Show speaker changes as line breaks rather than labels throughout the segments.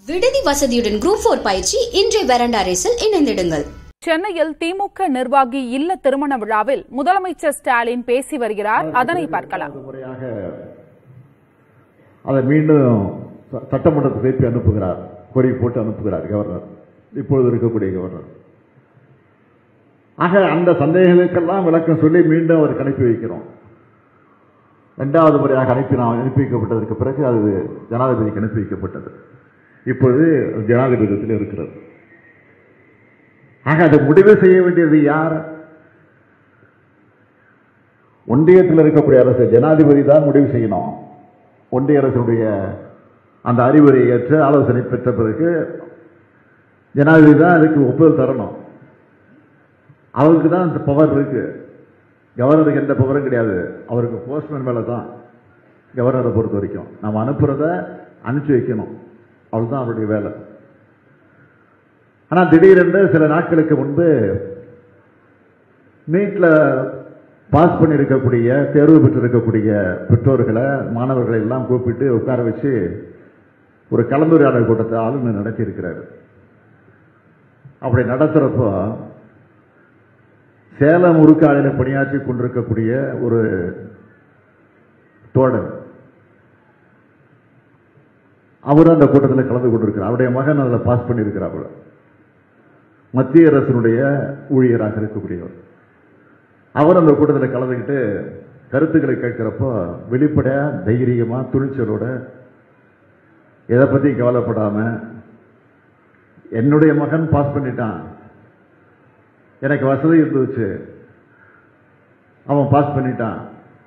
விடுதி வசதியுடன் group four பயிற்சி இன்றைய வெரண்டா ரேஸில் இணைந்திடுங்கள்
சென்னையில் திமுக நிர்வாகி இல்ல திருமண விழாவில் முதலமைச்சர் ஸ்டாலின் பேசி வருகிறார் அதனை பார்க்கலாம்
ஒரு முறையாக அதை மீண்டும் ச- சட்டமன்றத்துக்கு திருப்பி அனுப்புகிறார் கொடி போட்டு அனுப்புகிறார் கவர்னர் இப்பொழுது இருக்கக்கூடிய கவர்னர் ஆக அந்த சந்தேகங்களுக்கெல்லாம் விளக்கம் சொல்லி மீண்டும் அவருக்கு அனுப்பி வைக்கிறோம் இரண்டாவது முறையாக அனுப்பி நாம் அனுப்பி வைக்கப்பட்டதற்கு பிறகு அது ஜனாதிபதிக்கு அனுப்பி வைக்கப்பட்டது இப்பொழுது அது ஜனாதிபதியத்தில் இருக்கிறது ஆக அதை முடிவு செய்ய வேண்டியது யார் ஒன்றியத்தில் இருக்கக்கூடிய அரசு ஜனாதிபதி தான் முடிவு செய்யணும் ஒன்றிய அரசுடைய அந்த அறிவுரை ஏற்று ஆலோசனை பெற்ற பிறகு ஜனாதிபதி தான் அதுக்கு ஒப்புதல் தரணும் அவருக்கு தான் அந்த பவர் இருக்கு கவர்னருக்கு எந்த பவரும் கிடையாது அவருக்கு போஸ்ட்மேன் மேலே தான் கவர்னரை பொறுத்த வரைக்கும் நம்ம அனுப்புறத அனுப்பிச்சு வைக்கணும் அவ்வளவுதான் அவருடைய வேலை ஆனால் திடீரென்று சில நாட்களுக்கு முன்பு நீட்டில் பாஸ் பண்ணியிருக்கக்கூடிய தேர்வு பெற்றிருக்கக்கூடிய பெற்றோர்களை மாணவர்களை எல்லாம் கூப்பிட்டு உட்கார வச்சு ஒரு கலந்துரையாடல் கூட்டத்தை ஆளுநர் நடத்தியிருக்கிறார் அப்படி நடத்துகிறப்போ சேலம் உருக்காலையில் பணியாற்றி கொண்டிருக்கக்கூடிய ஒரு தோழர் அவரும் அந்த கூட்டத்தில் கலந்து கொண்டிருக்கிறார் அவருடைய மகன் அதில் பாஸ் பண்ணியிருக்கிறார் மத்திய அரசினுடைய ஊழியராக இருக்கக்கூடியவர் அவர் அந்த கூட்டத்தில் கலந்துக்கிட்டு கருத்துக்களை கேட்கிறப்போ வெளிப்படையா தைரியமா துணிச்சலோட எதை பத்தி கவலைப்படாம என்னுடைய மகன் பாஸ் பண்ணிட்டான் எனக்கு வசதி இருந்துச்சு அவன் பாஸ் பண்ணிட்டான்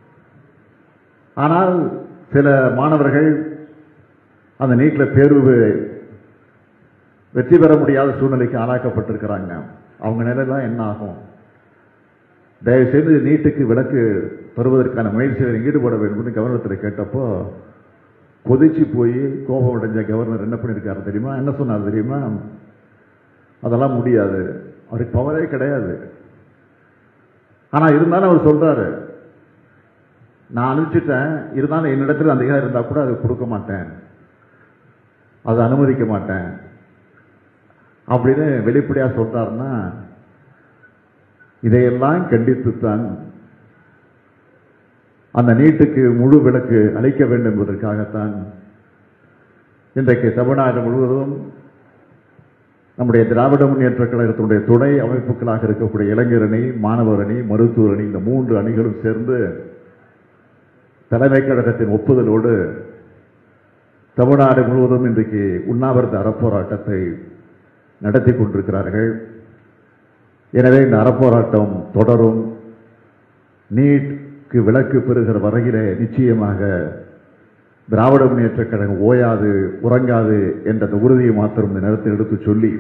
ஆனால் சில மாணவர்கள் அந்த நீட்ல தேர்வு வெற்றி பெற முடியாத சூழ்நிலைக்கு ஆளாக்கப்பட்டிருக்கிறாங்க அவங்க நிலையெல்லாம் என்ன ஆகும் தயவு செய்து நீட்டுக்கு விலக்கு தருவதற்கான முயற்சிகளில் ஈடுபட வேண்டும் கவர்னத்தில் கேட்டப்போ கொதிச்சு போய் கோபம் அடைஞ்ச கவர்னர் என்ன பண்ணியிருக்காரு தெரியுமா என்ன சொன்னார் தெரியுமா அதெல்லாம் முடியாது அவருக்கு பவரே கிடையாது ஆனா இருந்தாலும் அவர் சொல்றாரு நான் அனுப்பிச்சிட்டேன் இருந்தாலும் என்னிடத்தில் அந்த அதிகாரம் இருந்தா கூட அதை கொடுக்க மாட்டேன் அதை அனுமதிக்க மாட்டேன் அப்படின்னு வெளிப்படையா சொல்றாருன்னா இதையெல்லாம் கண்டித்துத்தான் அந்த நீட்டுக்கு முழு விலக்கு அளிக்க வேண்டும் என்பதற்காகத்தான் இன்றைக்கு தமிழ்நாடு முழுவதும் நம்முடைய திராவிட முன்னேற்ற கழகத்தினுடைய துணை அமைப்புகளாக இருக்கக்கூடிய இளைஞர் அணி மாணவர் அணி மருத்துவர் அணி இந்த மூன்று அணிகளும் சேர்ந்து தலைமை கழகத்தின் ஒப்புதலோடு தமிழ்நாடு முழுவதும் இன்றைக்கு உண்ணாவிரத அறப்போராட்டத்தை நடத்தி கொண்டிருக்கிறார்கள் எனவே இந்த அறப்போராட்டம் தொடரும் நீட்க்கு விலக்கு பெறுகிற வரையிலே நிச்சயமாக திராவிட முன்னேற்ற கழகம் ஓயாது உறங்காது என்ற அந்த உறுதியை மாத்திரம் இந்த நேரத்தில் எடுத்து சொல்லி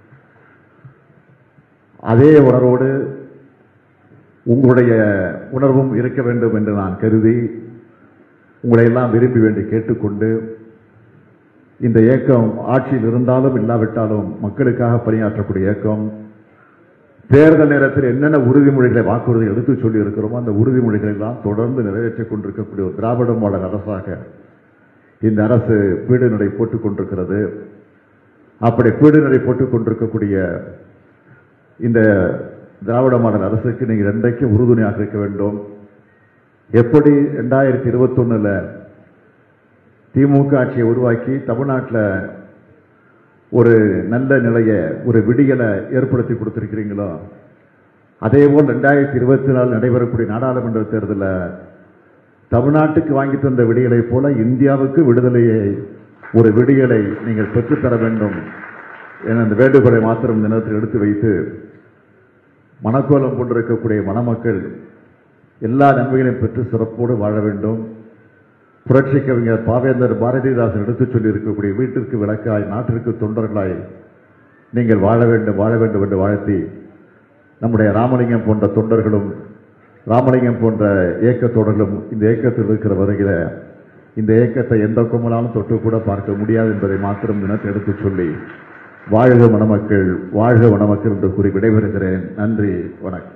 அதே உணர்வோடு உங்களுடைய உணர்வும் இருக்க வேண்டும் என்று நான் கருதி உங்களை எல்லாம் விரும்பி வேண்டி கேட்டுக்கொண்டு இந்த இயக்கம் ஆட்சியில் இருந்தாலும் இல்லாவிட்டாலும் மக்களுக்காக பணியாற்றக்கூடிய இயக்கம் தேர்தல் நேரத்தில் என்னென்ன உறுதிமொழிகளை வாக்குறுதி எடுத்து சொல்லி இருக்கிறோமோ அந்த உறுதிமொழிகளை எல்லாம் தொடர்ந்து நிறைவேற்றிக் கொண்டிருக்கக்கூடிய ஒரு திராவிட மாடல் அரசாக இந்த அரசு பீடு நடை போட்டுக் கொண்டிருக்கிறது அப்படி பீடு நடை போட்டுக் கொண்டிருக்கக்கூடிய இந்த திராவிட மாடல் அரசுக்கு நீங்கள் என்றைக்கும் உறுதுணையாக இருக்க வேண்டும் எப்படி ரெண்டாயிரத்தி இருபத்தொன்னுல திமுக ஆட்சியை உருவாக்கி தமிழ்நாட்டில் ஒரு நல்ல நிலையை ஒரு விடியலை ஏற்படுத்தி கொடுத்திருக்கிறீங்களோ அதே போல் ரெண்டாயிரத்தி இருபத்தி நாலு நடைபெறக்கூடிய நாடாளுமன்ற தேர்தலில் தமிழ்நாட்டுக்கு வாங்கி தந்த விடியலை போல இந்தியாவுக்கு விடுதலையை ஒரு விடியலை நீங்கள் பெற்றுத்தர வேண்டும் என அந்த வேண்டுகோளை மாத்திரம் இந்த நேரத்தில் எடுத்து வைத்து மணக்கோலம் கொண்டிருக்கக்கூடிய மணமக்கள் எல்லா நன்மைகளையும் பெற்று சிறப்போடு வாழ வேண்டும் புரட்சி கவிஞர் பாவேந்தர் பாரதிதாசன் எடுத்துச் சொல்லி இருக்கக்கூடிய வீட்டிற்கு விளக்காய் நாட்டிற்கு தொண்டர்களாய் நீங்கள் வாழ வேண்டும் வாழ வேண்டும் என்று வாழ்த்தி நம்முடைய ராமலிங்கம் போன்ற தொண்டர்களும் ராமலிங்கம் போன்ற இயக்க தொடர்களும் இந்த இயக்கத்தில் இருக்கிற வரையில இந்த இயக்கத்தை எந்த கும்பலாலும் தொட்டு கூட பார்க்க முடியாது என்பதை மாத்திரம் தினத்தை எடுத்துச் சொல்லி வாழ்க மணமக்கள் வாழ்க மணமக்கள் என்று கூறி விடைபெறுகிறேன் நன்றி வணக்கம்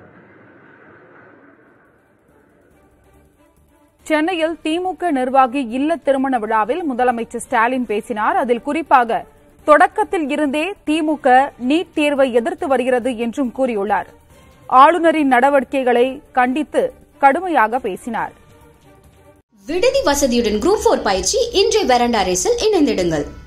சென்னையில் திமுக நிர்வாகி இல்ல திருமண விழாவில் முதலமைச்சர் ஸ்டாலின் பேசினார் அதில் குறிப்பாக தொடக்கத்தில் இருந்தே திமுக நீட் தேர்வை எதிர்த்து வருகிறது என்றும் கூறியுள்ளார் ஆளுநரின் நடவடிக்கைகளை கண்டித்து கடுமையாக பேசினார்
விடுதி வசதியுடன் குரூப் போர் பயிற்சி இன்றைய வெரண்டா ரேஸில் இணைந்திடுங்கள்